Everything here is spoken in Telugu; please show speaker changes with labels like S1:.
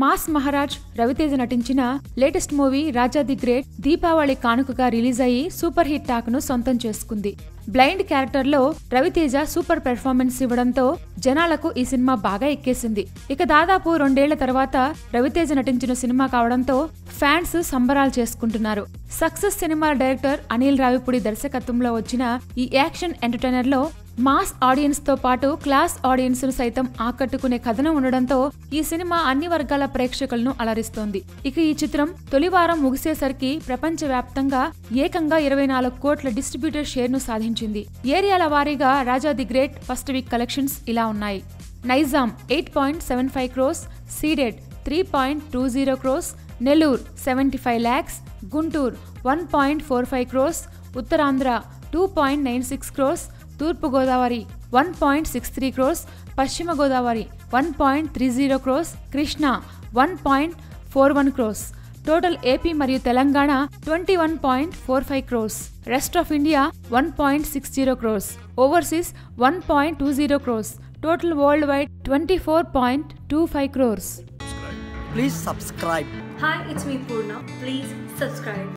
S1: మాస్ మహారాజ్ రవితేజ నటించిన latest movie Raja the great Deepavali కానుకగా రిలీజ్ అయ్యి సూపర్ హిట్ టాక్ ను సొంతం చేసుకుంది బ్లైండ్ క్యారెక్టర్ లో రవితేజ సూపర్ పెర్ఫార్మెన్స్ ఇవ్వడంతో జనాలకు ఈ సినిమా బాగా ఎక్కేసింది ఇక దాదాపు రెండేళ్ల తర్వాత రవితేజ నటించిన సినిమా కావడంతో ఫ్యాన్స్ సంబరాలు చేసుకుంటున్నారు success cinema director Anil Ravipudi దర్శకత్వంలో వచ్చిన ఈ యాక్షన్ ఎంటర్టైనర్ లో మాస్ ఆడియన్స్ తో పాటు క్లాస్ ఆడియన్స్ ను సైతం ఆకట్టుకునే కథనం ఉండడంతో ఈ సినిమా అన్ని వర్గాల ప్రేక్షకులను అలరిస్తోంది ఇక ఈ చిత్రం తొలి వారం ముగిసేసరికి ప్రపంచ వ్యాప్తంగా ఏకంగా ఇరవై నాలుగు కోట్ల డిస్ట్రిబ్యూటర్ షేర్ ను సాధించింది ఏరియాల వారీగా Raja the great first week collections ఇలా ఉన్నాయి Nizam eight point seven five crores ceded three point two zero crores Nellore seventy five lakhs Guntur one point four five crores Uttarandhra two point nine six crores తూర్పు Godavari one point six three crores పశ్చిమ Godavari one point three zero crores Krishna one point four one crores total AP మరియు Telangana twenty one point four five crores rest of India one point six zero crores overseas one point two zero crores total worldwide twenty four point two five crores
S2: Please subscribe.
S3: Hi, it's me Purna. Please subscribe.